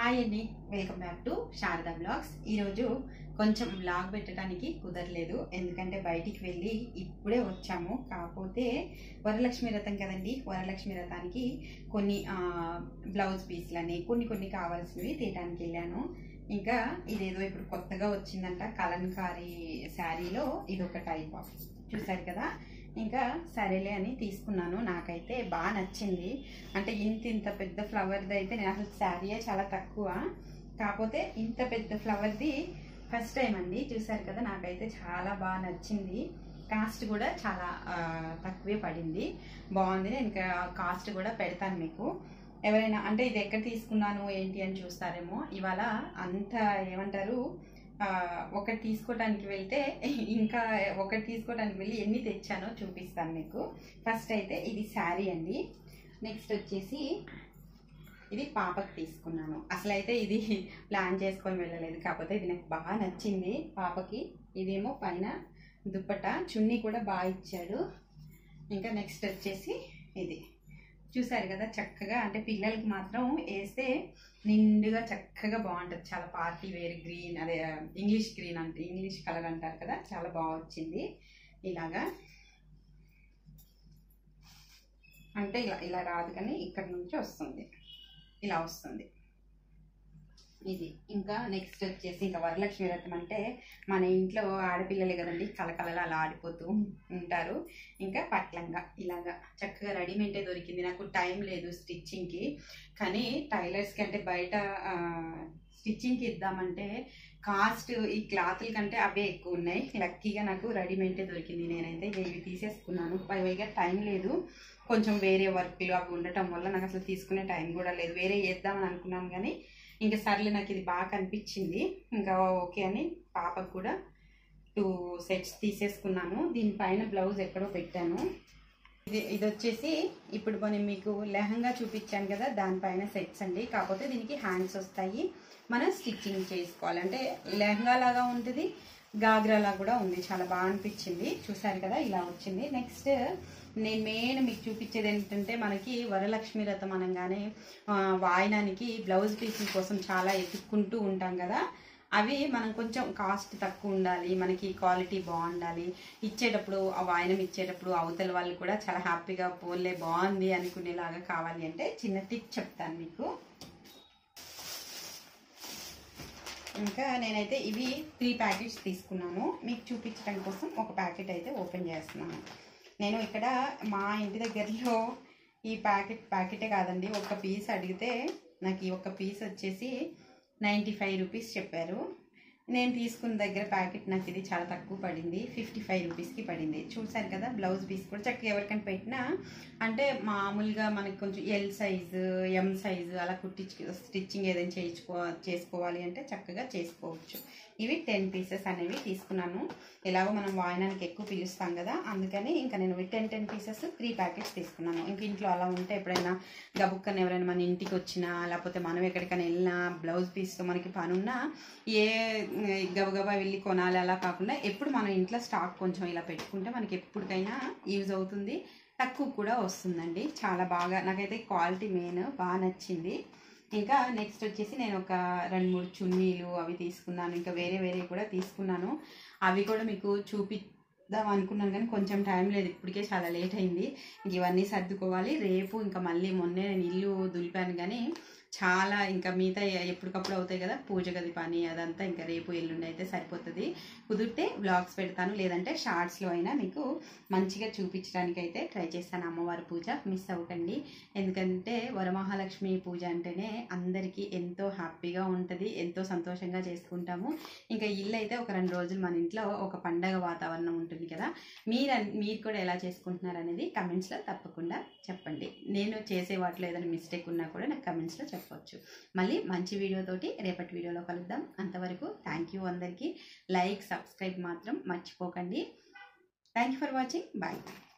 hi అండి welcome back to Sharada blogs ఈరోజు కొంచెం బ్లాగ్ పెట్టడానికి కుదరలేదు ఎందుకంటే బయటికి వెళ్ళి ఇప్పుడే వచ్చాము కాకపోతే వరలక్ష్మి వ్రతం కదండి వరలక్ష్మి వ్రతానికి కొన్ని ఆ, బ్లౌజ్ పీస్లని కొన్ని కొన్ని కావాల్సినవి తీయడానికి వెళ్ళాను ఇంకా ఇదేదో ఇప్పుడు కొత్తగా వచ్చిందంట కలంకారీ శారీలో ఇది ఒక టైప్ ఆఫ్ చూసారు కదా ఇంకా సరేలే అని తీసుకున్నాను నాకైతే బాగా నచ్చింది అంటే ఇంత ఇంత పెద్ద ఫ్లవర్ది అయితే నేను అసలు శారీయే చాలా తక్కువ కాకపోతే ఇంత పెద్ద ఫ్లవర్ది ఫస్ట్ టైం అండి చూసారు కదా నాకైతే చాలా బాగా నచ్చింది కాస్ట్ కూడా చాలా ఆ, తక్కువే పడింది బాగుంది నేను ఇంకా కాస్ట్ కూడా పెడతాను మీకు ఎవరైనా అంటే ఇది ఎక్కడ తీసుకున్నాను ఏంటి అని చూస్తారేమో ఇవాళ అంత ఏమంటారు ఆ, ఒకటి తీసుకోవడానికి వెళ్తే ఇంకా ఒకటి తీసుకోవడానికి వెళ్ళి ఎన్ని తెచ్చానో చూపిస్తాను మీకు ఫస్ట్ అయితే ఇది శారీ అండి నెక్స్ట్ వచ్చేసి ఇది పాపకి తీసుకున్నాను అసలు అయితే ఇది ప్లాన్ చేసుకొని వెళ్ళలేదు కాకపోతే ఇది నాకు బాగా నచ్చింది పాపకి ఇదేమో పైన దుప్పట చున్నీ కూడా బాగా ఇచ్చాడు ఇంకా నెక్స్ట్ వచ్చేసి ఇది చూసారు కదా చక్కగా అంటే పిల్లలకి మాత్రం వేస్తే నిండుగా చక్కగా బాగుంటుంది చాలా పార్టీ వేర్ గ్రీన్ అదే ఇంగ్లీష్ గ్రీన్ అంటే ఇంగ్లీష్ కలర్ అంటారు కదా చాలా బాగా వచ్చింది ఇలాగా అంటే ఇలా ఇలా రాదు కానీ ఇక్కడ నుంచి వస్తుంది ఇలా వస్తుంది ఇది ఇంకా నెక్స్ట్ వచ్చేసి ఇంకా వరలక్ష్మి వ్రతం అంటే మన ఇంట్లో ఆడపిల్లలే కదండి కలకలలు అలా ఆడిపోతూ ఉంటారు ఇంకా పట్లంగా ఇలాగా చక్కగా రెడీమేడే దొరికింది నాకు టైం లేదు స్టిచ్చింగ్కి కానీ టైలర్స్కి అంటే బయట ఆ, స్టిచ్చింగ్కి ఇద్దామంటే కాస్ట్ ఈ క్లాతుల కంటే అవే ఎక్కువ ఉన్నాయి లక్కీగా నాకు రెడీమేడే దొరికింది నేనైతే ఇవి తీసేసుకున్నాను పైగా టైం లేదు కొంచెం వేరే వర్క్లు అవి ఉండటం వల్ల నాకు అసలు తీసుకునే టైం కూడా లేదు వేరే చేద్దామని అనుకున్నాను కానీ ఇంకా సర్లే నాకు ఇది బాగా కనిపించింది ఇంకా ఓకే అని పాపకు కూడా టూ సెట్స్ తీసేసుకున్నాను దీనిపైన బ్లౌజ్ ఎక్కడో పెట్టాను ఇది ఇది వచ్చేసి ఇప్పుడు మనం మీకు లెహంగా చూపించాను కదా దానిపైన సెట్స్ అండి కాకపోతే దీనికి హ్యాండ్స్ వస్తాయి మనం స్టిచ్చింగ్ చేసుకోవాలి అంటే లెహంగా లాగా ఉంటుంది గాగ్రాలా కూడా ఉంది చాలా బాగా అనిపించింది చూసారు కదా ఇలా వచ్చింది నెక్స్ట్ నేను మెయిన్ మీకు చూపించేది ఏంటంటే మనకి వరలక్ష్మి వ్రతం అనగానే ఆ, వాయనానికి బ్లౌజ్ పీసుల కోసం చాలా ఎత్తుక్కుంటూ ఉంటాం కదా అవి మనం కొంచెం కాస్ట్ తక్కువ ఉండాలి మనకి క్వాలిటీ బాగుండాలి ఇచ్చేటప్పుడు ఆ వాయనం ఇచ్చేటప్పుడు అవతల వాళ్ళు కూడా చాలా హ్యాపీగా పోలే బాగుంది అనుకునేలాగా కావాలి అంటే చిన్న టిప్ చెప్తాను మీకు ఇంకా నేనైతే ఇవి త్రీ ప్యాకెట్స్ తీసుకున్నాను మీకు చూపించడం కోసం ఒక ప్యాకెట్ అయితే ఓపెన్ చేస్తున్నాను నేను ఇక్కడ మా ఇంటి దగ్గరలో ఈ ప్యాకెట్ ప్యాకెటే కాదండి ఒక పీస్ అడిగితే నాకు ఈ ఒక్క పీస్ వచ్చేసి నైంటీ ఫైవ్ రూపీస్ చెప్పారు నేను తీసుకున్న దగ్గర ప్యాకెట్ నాకు ఇది చాలా తక్కువ పడింది ఫిఫ్టీ ఫైవ్ రూపీస్కి పడింది చూసారు కదా బ్లౌజ్ పీస్ కూడా చక్కగా ఎవరికైనా పెట్టినా అంటే మామూలుగా మనకి కొంచెం ఎల్ సైజు ఎం సైజు అలా కుట్టించు స్టిచ్చింగ్ ఏదైనా చేయించుకో చేసుకోవాలి అంటే చక్కగా చేసుకోవచ్చు ఇవి టెన్ పీసెస్ అనేవి తీసుకున్నాను ఎలాగో మనం వాయనానికి ఎక్కువ పిలుస్తాం కదా అందుకని ఇంకా నేను ten ten pieces three packets తీసుకున్నాను ఇంక ఇంట్లో అలా ఉంటే ఎప్పుడైనా గబుక్కని ఎవరైనా మన ఇంటికి వచ్చినా లేకపోతే మనం ఎక్కడికైనా వెళ్ళినా బ్లౌజ్ పీస్తో మనకి పని ఉన్నా ఏ గబగబా వెళ్ళి కొనాలి అలా కాకుండా ఎప్పుడు మన ఇంట్లో స్టాక్ కొంచెం ఇలా పెట్టుకుంటే మనకి ఎప్పటికైనా యూజ్ అవుతుంది తక్కువ కూడా వస్తుందండి చాలా బాగా నాకైతే క్వాలిటీ మెయిన్ బాగా నచ్చింది ఇంకా నెక్స్ట్ వచ్చేసి నేను ఒక రెండు మూడు చున్నీలు అవి తీసుకున్నాను ఇంకా వేరే వేరే కూడా తీసుకున్నాను అవి కూడా మీకు చూపిద్దాం అనుకున్నాను కానీ కొంచెం టైం లేదు ఇప్పటికే చాలా లేట్ అయింది ఇంక ఇవన్నీ సర్దుకోవాలి రేపు ఇంకా మళ్ళీ మొన్నే నేను ఇల్లు దులిపాను కానీ చాలా ఇంకా మిగతా ఎప్పటికప్పుడు అవుతాయి కదా పూజ గది పని అదంతా ఇంకా రేపు ఎల్లుండి అయితే సరిపోతుంది కుదిరితే బ్లాగ్స్ పెడతాను లేదంటే షార్ట్స్లో అయినా మీకు మంచిగా చూపించడానికి అయితే ట్రై చేస్తాను అమ్మవారి పూజ మిస్ అవ్వకండి ఎందుకంటే వరమహాలక్ష్మి పూజ అంటేనే అందరికీ ఎంతో హ్యాపీగా ఉంటుంది ఎంతో సంతోషంగా చేసుకుంటాము ఇంకా ఇల్లు అయితే ఒక రెండు రోజులు మన ఇంట్లో ఒక పండగ వాతావరణం ఉంటుంది కదా మీరు అన్- మీరు కూడా ఎలా చేసుకుంటున్నారు అనేది కమెంట్స్లో తప్పకుండా చెప్పండి నేను చేసే వాటిలో ఏదైనా మిస్టేక్ ఉన్నా కూడా నాకు కమెంట్స్లో చెప్పవచ్చు మళ్ళీ మంచి వీడియోతోటి రేపటి వీడియోలో కలుద్దాం అంతవరకు థ్యాంక్ యూ అందరికీ లైక్ సబ్స్క్రైబ్ మాత్రం మర్చిపోకండి thank you for watching bye